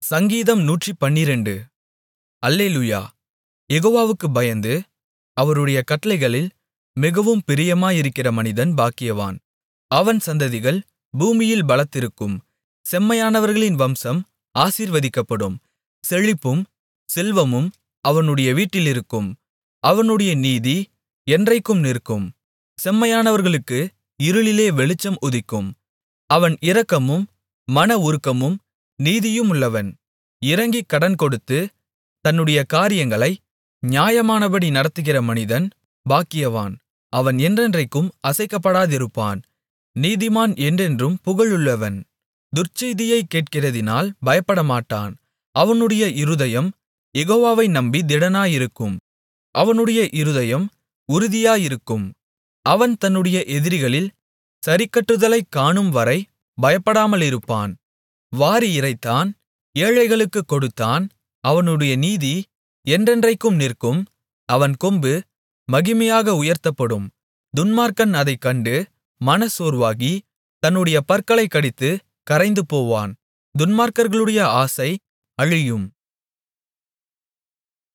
சங்கீதம் நூற்றுப்பன்னிரண்டு அல்லேலூயா யெகோவாவுக்குப் பயந்து அவருடைய கட்டளைகளில் மிகவும் பிரியமாயிருக்கிற மனிதன் பாக்கியவான் அவன் சந்ததிகள் பூமியில் பலத்திருக்கும் செம்மையானவர்களின் வம்சம் ஆசீர்வதிக்கப்படும் செழிப்பும் செல்வமும் அவனுடைய வீட்டிலிருக்கும் அவனுடைய நீதி என்றைக்கும் நிற்கும் செம்மையானவர்களுக்கு இருளிலே வெளிச்சம் உதிக்கும் அவன் இரக்கமும் மனவுருக்கமும் நீதியுமுள்ளவன் இரங்கிக் கடன்கொடுத்து தன்னுடைய காரியங்களை நியாயமானபடி நடத்துகிற மனிதன் பாக்கியவான் அவன் என்றென்றைக்கும் அசைக்கப்படாதிருப்பான் நீதிமான் என்றென்றும் புகழுள்ளவன் துர்ச்செய்தியைக் கேட்கிறதினால் பயப்படமாட்டான் அவனுடைய இருதயம் யெகோவாவை நம்பி திடனாயிருக்கும் அவனுடைய இருதயம் உறுதியாயிருக்கும் அவன் தன்னுடைய எதிரிகளில் சரிக்கட்டுதலைக் காணும்வரை பயப்படாமலிருப்பான் வாரி இறைத்தான் ஏழைகளுக்குக் கொடுத்தான் அவனுடைய நீதி என்றென்றைக்கும் நிற்கும் அவன் கொம்பு மகிமையாக உயர்த்தப்படும் துன்மார்க்கன் அதைக் கண்டு மனச்சோர்வாகி தன்னுடைய பற்களைக் கடித்து கரைந்துபோவான் துன்மார்க்கர்களுடைய ஆசை அழியும்